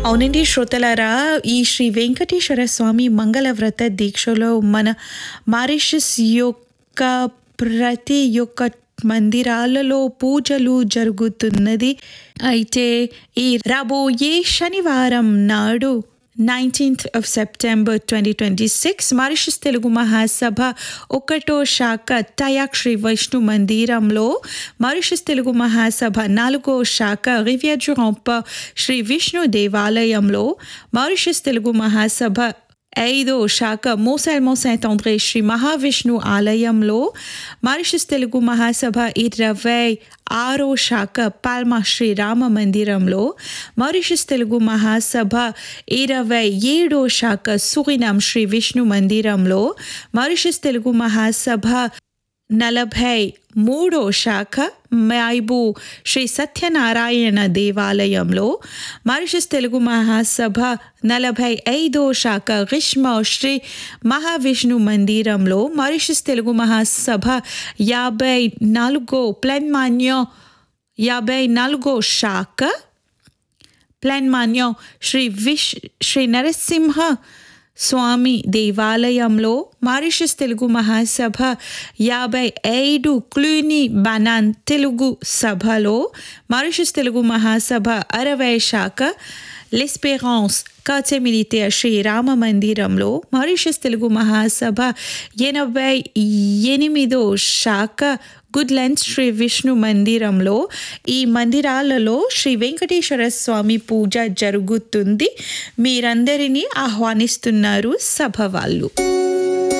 అవునండి శ్రోతలారా ఈ శ్రీ వెంకటేశ్వర స్వామి మంగళ వ్రత దీక్షలో మన మారిషస్ యొక్క ప్రతి యొక్క మందిరాలలో పూజలు జరుగుతున్నది అయితే ఈ రాబోయే శనివారం నాడు nineteenth of September twenty twenty six Mauritius Telugu Mahasabha ఒకటో శాఖ టయాక్ శ్రీ వైష్ణు మందిరంలో మారిషస్ తెలుగు మహాసభ నాలుగో శాఖ రివ్యాజురంప శ్రీ విష్ణు దేవాలయంలో మారిషస్ తెలుగు మహాసభ ఐదో శాఖ మోసెల్మో సెయింట్ ఆండ్రే శ్రీ మహావిష్ణు ఆలయంలో మారిషస్ తెలుగు మహాసభ ఇరవై ఆరో శాఖ పాల్మా శ్రీ రామ మందిరంలో మారిషస్ తెలుగు మహాసభ ఇరవై ఏడో శాఖ సురినాం శ్రీ విష్ణు మందిరంలో మారిషస్ తెలుగు మహాసభ నలభై మూడో శాఖ మైబు శ్రీ సత్యనారాయణ దేవాలయంలో మారిషస్ తెలుగు మహాసభ నలభై ఐదో శాఖ గ్రీష్మ శ్రీ మహావిష్ణు మందిరంలో మారిషస్ తెలుగు మహాసభ యాభై నాలుగో ప్లెన్మాన్యో యాభై నాలుగో శాఖ ప్లెన్మాన్యో శ్రీ విష్ శ్రీ నరసింహ స్వామి దేవాలయంలో మారిషస్ తెలుగు మహాసభ యాభై ఐదు క్లూని బనాన్ తెలుగు సభలో మారిషస్ తెలుగు మహాసభ అరవై శాఖ లెస్పెరాన్స్ కాచే మిలిటేర్ శ్రీ రామ మందిరంలో మారిషస్ తెలుగు మహాసభ ఎనభై ఎనిమిదో శాఖ గుడ్లండ్స్ శ్రీ విష్ణు మందిరంలో ఈ మందిరాలలో శ్రీ వెంకటేశ్వర స్వామి పూజ జరుగుతుంది మీరందరినీ ఆహ్వానిస్తున్నారు సభ వాళ్ళు